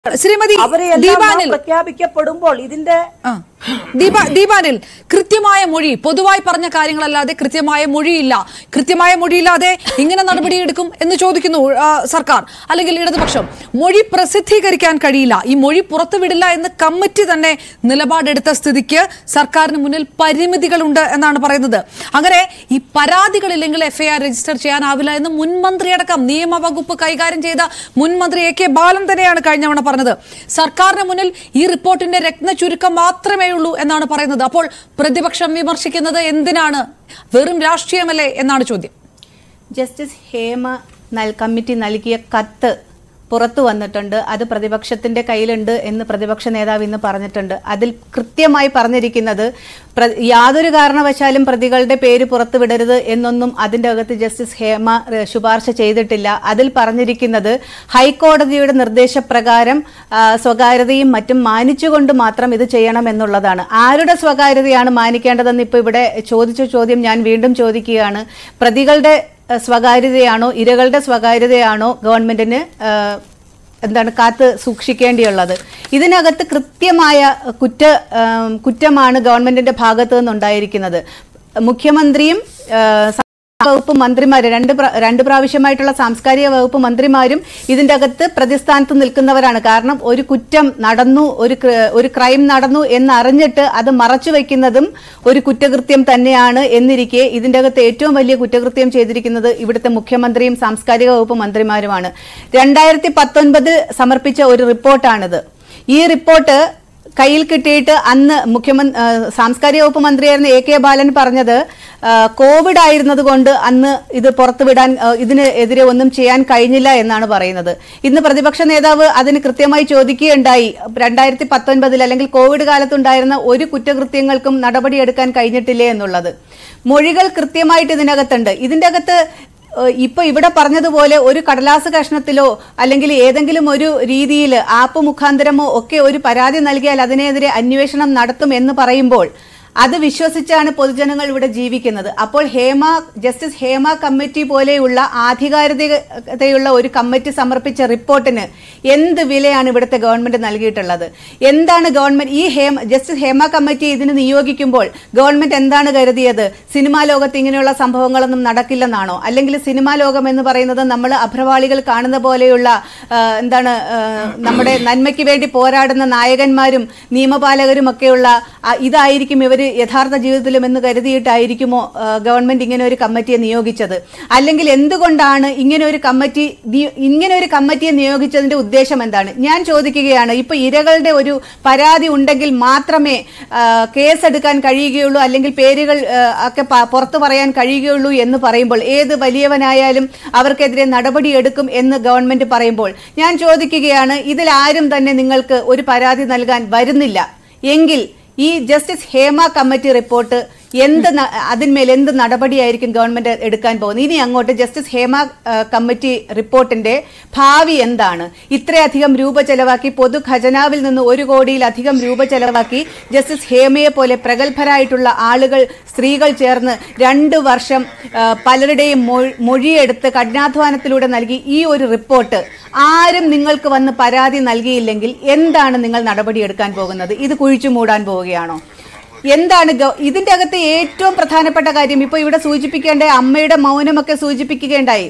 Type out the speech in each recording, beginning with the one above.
ശ്രീമതി അവരെയെല്ലാം നാം ദീപാനിൽ പ്രഖ്യാപിക്കപ്പെടുമ്പോൾ ഇതിന്റെ ആ. ദീപ ദീപാനിൽ കൃത്യമായ മൊഴി പൊതുവായി പറഞ്ഞ കാര്യങ്ങളല്ലാതെ കൃത്യമായ മൊഴിയില്ല കൃത്യമായ മൊഴിയില്ലാതെ ഇങ്ങനെ നടപടിയെടുക്കും എന്ന് ചോദിക്കുന്നു ആ, സർക്കാർ അല്ലെങ്കിൽ ഇടതുപക്ഷം മൊഴി പ്രസിദ്ധീകരിക്കാൻ കഴിയില്ല ഈ മൊഴി പുറത്തുവിടില്ല എന്ന് കമ്മിറ്റി തന്നെ നിലപാടെടുത്ത സ്ഥിതിക്ക് സർക്കാരിന് മുന്നിൽ പരിമിതികളുണ്ട് എന്നാണ് പറയുന്നത് അങ്ങനെ ഈ പരാതികളില്ലെങ്കിൽ എഫ്ഐആർ രജിസ്റ്റർ ചെയ്യാനാവില്ല എന്ന് മുൻ മന്ത്രിയടക്കം നിയമവകുപ്പ് കൈകാര്യം ചെയ്ത മുൻ മന്ത്രി എ കെ ബാലൻ തന്നെയാണ് കഴിഞ്ഞ തവണ പറഞ്ഞത് സർക്കാരിന് മുന്നിൽ ഈ റിപ്പോർട്ടിന്റെ രത്ന ചുരുക്കം മാത്രമേ ഉള്ളൂ എന്നാണ് പറയുന്നത് അപ്പോൾ പ്രതിപക്ഷം വിമർശിക്കുന്നത് എന്തിനാണ് വെറും രാഷ്ട്രീയമല്ലേ എന്നാണ് ചോദ്യം ജസ്റ്റിസ് ഹേമ നൽ കമ്മിറ്റി നൽകിയ കത്ത് പുറത്തു വന്നിട്ടുണ്ട് അത് പ്രതിപക്ഷത്തിന്റെ കയ്യിലുണ്ട് എന്ന് പ്രതിപക്ഷ നേതാവ് ഇന്ന് പറഞ്ഞിട്ടുണ്ട് അതിൽ കൃത്യമായി പറഞ്ഞിരിക്കുന്നത് പ്ര- യാതൊരു കാരണവശാലും പ്രതികളുടെ പേര് പുറത്തുവിടരുത് എന്നൊന്നും അതിന്റെ അകത്ത് ജസ്റ്റിസ് ഹേമ ഏഹ്, ശുപാർശ ചെയ്തിട്ടില്ല അതിൽ പറഞ്ഞിരിക്കുന്നത് ഹൈക്കോടതിയുടെ നിർദ്ദേശപ്രകാരം ആ, സ്വകാര്യതയും മറ്റും മാനിച്ചുകൊണ്ട് മാത്രം ഇത് ചെയ്യണം എന്നുള്ളതാണ് ആരുടെ സ്വകാര്യതയാണ് മാനിക്കേണ്ടതെന്ന് ഇപ്പോൾ ഇവിടെ ചോദിച്ച ചോദ്യം ഞാൻ വീണ്ടും ചോദിക്കുകയാണ് പ്രതികളുടെ ഏഹ് സ്വകാര്യതയാണോ ഇരകളുടെ സ്വകാര്യതയാണോ ഗവൺമെന്റിന് ഏഹ് എന്താണ് കാത്ത് സൂക്ഷിക്കേണ്ടിയുള്ളത് ഇതിനകത്ത് കൃത്യമായ കുറ്റ ഏഹ് കുറ്റമാണ് ഗവൺമെന്റിന്റെ ഭാഗത്തു നിന്നുണ്ടായിരിക്കുന്നത് മുഖ്യമന്ത്രിയും ഏഹ് വകുപ്പ് മന്ത്രിമാര് രണ്ട് പ്ര- രണ്ട് പ്രാവശ്യമായിട്ടുള്ള സാംസ്കാരിക വകുപ്പ് മന്ത്രിമാരും ഇതിന്റെ അകത്ത് പ്രതിസ്ഥാനത്ത് നിൽക്കുന്നവരാണ് കാരണം ഒരു കുറ്റം നടന്നു ഒരു ക്ര- ഒരു ക്രൈം നടന്നു എന്നറിഞ്ഞിട്ട് അത് മറച്ചു വെക്കുന്നതും ഒരു കുറ്റകൃത്യം തന്നെയാണ് എന്നിരിക്കെ ഇതിന്റെ അകത്ത് ഏറ്റവും വലിയ കുറ്റകൃത്യം ചെയ്തിരിക്കുന്നത് ഇവിടുത്തെ മുഖ്യമന്ത്രിയും സാംസ്കാരിക വകുപ്പ് മന്ത്രിമാരുമാണ് രണ്ടായിരത്തി പത്തൊൻപത് സമർപ്പിച്ച ഒരു റിപ്പോർട്ടാണിത് ഈ റിപ്പോർട്ട് കയ്യിൽ കിട്ടിയിട്ട് അന്ന് മുഖ്യമന്ത്രി സാംസ്കാരിക വകുപ്പ് മന്ത്രിയായിരുന്ന എ കെ ബാലൻ പറഞ്ഞത് ആ, കോവിഡ് ആയിരുന്നത് കൊണ്ട് അന്ന് ഇത് പുറത്തുവിടാൻ ആ, ഇതിന് എതിരെ ഒന്നും ചെയ്യാൻ കഴിഞ്ഞില്ല എന്നാണ് പറയുന്നത് ഇന്ന് പ്രതിപക്ഷ നേതാവ് അതിന് കൃത്യമായി ചോദിക്കുകയുണ്ടായി രണ്ടായിരത്തി പത്തൊൻപതിൽ അല്ലെങ്കിൽ കോവിഡ് കാലത്തുണ്ടായിരുന്ന ഒരു കുറ്റകൃത്യങ്ങൾക്കും നടപടിയെടുക്കാൻ കഴിഞ്ഞിട്ടില്ലേ എന്നുള്ളത് മൊഴികൾ കൃത്യമായിട്ട് ഇതിനകത്തുണ്ട് ഇതിന്റെ അകത്ത് ഏഹ് ഇപ്പൊ ഇവിടെ പറഞ്ഞതുപോലെ ഒരു കടലാസ് കഷ്ണത്തിലോ അല്ലെങ്കിൽ ഏതെങ്കിലും ഒരു രീതിയിൽ ആപ്പ് മുഖാന്തരമോ ഒക്കെ ഒരു പരാതി നൽകിയാൽ അതിനെതിരെ അന്വേഷണം നടത്തും എന്ന് പറയുമ്പോൾ അത് വിശ്വസിച്ചാണ് പൊതുജനങ്ങൾ ഇവിടെ ജീവിക്കുന്നത് അപ്പോൾ ഹേമ ജസ്റ്റിസ് ഹേമ കമ്മിറ്റി പോലെയുള്ള ആധികാരികതയുള്ള ഒരു കമ്മിറ്റി സമർപ്പിച്ച റിപ്പോർട്ടിന് എന്ത് വിലയാണ് ഇവിടുത്തെ ഗവൺമെന്റ് നൽകിയിട്ടുള്ളത് എന്താണ് ഗവൺമെന്റ് ഈ ഹേമ ജസ്റ്റിസ് ഹേമ കമ്മിറ്റി ഇതിന് നിയോഗിക്കുമ്പോൾ ഗവൺമെന്റ് എന്താണ് കരുതിയത് സിനിമാ ലോകത്ത് ഇങ്ങനെയുള്ള സംഭവങ്ങളൊന്നും നടക്കില്ലെന്നാണോ അല്ലെങ്കിൽ സിനിമാ ലോകം എന്ന് പറയുന്നത് നമ്മൾ അഭ്രവാളികൾ കാണുന്ന പോലെയുള്ള ആ, എന്താണ് ആ, നമ്മുടെ നന്മയ്ക്ക് വേണ്ടി പോരാടുന്ന നായകന്മാരും നിയമപാലകരും ഒക്കെയുള്ള ആ, ഇതായിരിക്കും ഇവർ യഥാർത്ഥ ജീവിതത്തിലും എന്ന് കരുതിയിട്ടായിരിക്കുമോ ആ, ഗവൺമെന്റ് ഇങ്ങനെ ഒരു കമ്മിറ്റിയെ നിയോഗിച്ചത് അല്ലെങ്കിൽ എന്തുകൊണ്ടാണ് ഇങ്ങനെ ഒരു കമ്മിറ്റി നി- ഇങ്ങനെ ഒരു കമ്മിറ്റിയെ നിയോഗിച്ചതിന്റെ ഉദ്ദേശം എന്താണ് ഞാൻ ചോദിക്കുകയാണ് ഇപ്പൊ ഇരകളുടെ ഒരു പരാതി ഉണ്ടെങ്കിൽ മാത്രമേ ആ, കേസെടുക്കാൻ കഴിയുകയുള്ളൂ അല്ലെങ്കിൽ പേരുകൾ ആ, ഒക്കെ പ- പുറത്തു പറയാൻ കഴിയുകയുള്ളൂ എന്ന് പറയുമ്പോൾ ഏത് വലിയവനായാലും അവർക്കെതിരെ നടപടിയെടുക്കും എന്ന് ഗവൺമെന്റ് പറയുമ്പോൾ ഞാൻ ചോദിക്കുകയാണ് ഇതിൽ ആരും തന്നെ നിങ്ങൾക്ക് ഒരു പരാതി നൽകാൻ വരുന്നില്ല എങ്കിൽ ഈ ജസ്റ്റിസ് ഹേമ കമ്മിറ്റി റിപ്പോർട്ട് എന്ത് ന- അതിന്മേൽ എന്ത് നടപടിയായിരിക്കും ഗവൺമെന്റ് എടുക്കാൻ പോകുന്നത് ഇനി അങ്ങോട്ട് ജസ്റ്റിസ് ഹേമ ആ, കമ്മിറ്റി റിപ്പോർട്ടിന്റെ ഭാവി എന്താണ് ഇത്രയധികം രൂപ ചെലവാക്കി പൊതു ഖജനാവിൽ നിന്ന് ഒരു കോടിയിലധികം രൂപ ചെലവാക്കി ജസ്റ്റിസ് ഹേമയെ പോലെ പ്രഗത്ഭരായിട്ടുള്ള ആളുകൾ സ്ത്രീകൾ ചേർന്ന് രണ്ട് വർഷം ആ, പലരുടെയും മൊഴി- മൊഴിയെടുത്ത് കഠിനാധ്വാനത്തിലൂടെ നൽകി ഈ ഒരു റിപ്പോർട്ട് ആരും നിങ്ങൾക്ക് വന്ന് പരാതി നൽകിയില്ലെങ്കിൽ എന്താണ് നിങ്ങൾ നടപടിയെടുക്കാൻ പോകുന്നത് ഇത് കുഴിച്ചു മൂടാൻ പോവുകയാണോ എന്താണ് ഗവ- ഇതിന്റെ അകത്ത് ഏറ്റവും പ്രധാനപ്പെട്ട കാര്യം ഇപ്പൊ ഇവിടെ സൂചിപ്പിക്കേണ്ട അമ്മയുടെ മൗനമൊക്കെ സൂചിപ്പിക്കുകയുണ്ടായി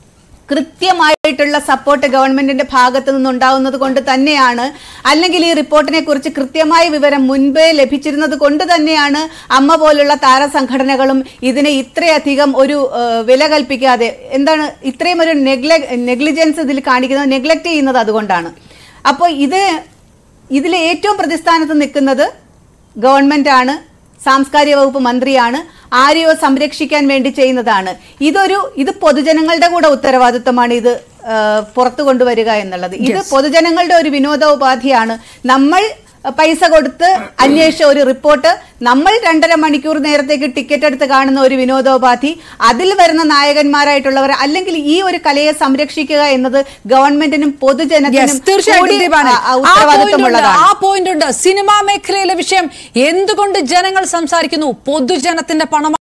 കൃത്യമായിട്ടുള്ള സപ്പോർട്ട് ഗവൺമെന്റിന്റെ ഭാഗത്തു നിന്നുണ്ടാവുന്നത് കൊണ്ട് തന്നെയാണ് അല്ലെങ്കിൽ ഈ റിപ്പോർട്ടിനെ കുറിച്ച് കൃത്യമായ വിവരം മുൻപേ ലഭിച്ചിരുന്നത് കൊണ്ട് തന്നെയാണ് അമ്മ പോലുള്ള താരസംഘടനകളും ഇതിനെ ഇത്രയധികം ഒരു ഏഹ്, വില കൽപ്പിക്കാതെ എന്താണ് ഇത്രയും ഒരു നെഗ്ലെ നെഗ്ലിജൻസ് ഇതിൽ കാണിക്കുന്നത് നെഗ്ലക്ട് ചെയ്യുന്നത് അതുകൊണ്ടാണ് അപ്പോൾ ഇത് ഇതിലെ ഏറ്റവും പ്രതിസ്ഥാനത്ത് നിൽക്കുന്നത് ഗവൺമെന്റ് ആണ് സാംസ്കാരിക വകുപ്പ് മന്ത്രിയാണ് ആരെയോ സംരക്ഷിക്കാൻ വേണ്ടി ചെയ്യുന്നതാണ് ഇതൊരു ഇത് പൊതുജനങ്ങളുടെ കൂടെ ഉത്തരവാദിത്വമാണ് ഇത് ആ, പുറത്തു കൊണ്ടുവരിക എന്നുള്ളത് ഇത് പൊതുജനങ്ങളുടെ ഒരു വിനോദോപാധിയാണ് നമ്മൾ പൈസ കൊടുത്ത് അന്വേഷിച്ച ഒരു റിപ്പോർട്ട് നമ്മൾ രണ്ടര മണിക്കൂർ നേരത്തേക്ക് ടിക്കറ്റ് എടുത്ത് കാണുന്ന ഒരു വിനോദോപാധി അതിൽ വരുന്ന നായകന്മാരായിട്ടുള്ളവർ അല്ലെങ്കിൽ ഈ ഒരു കലയെ സംരക്ഷിക്കുക എന്നത് ഗവൺമെന്റിനും Yes, പൊതുജനത്തിനും തീർച്ചയായിട്ടും കൂടി, ദീപാനെ. ആ, ആ, ആ point ഉണ്ട്, ഉത്തരവാദിത്വമുള്ളതാണ് ആ പോയിന്റ് ഉണ്ട് സിനിമാ മേഖലയിലെ വിഷയം എന്തുകൊണ്ട് ജനങ്ങൾ സംസാരിക്കുന്നു പൊതുജനത്തിന്റെ പണം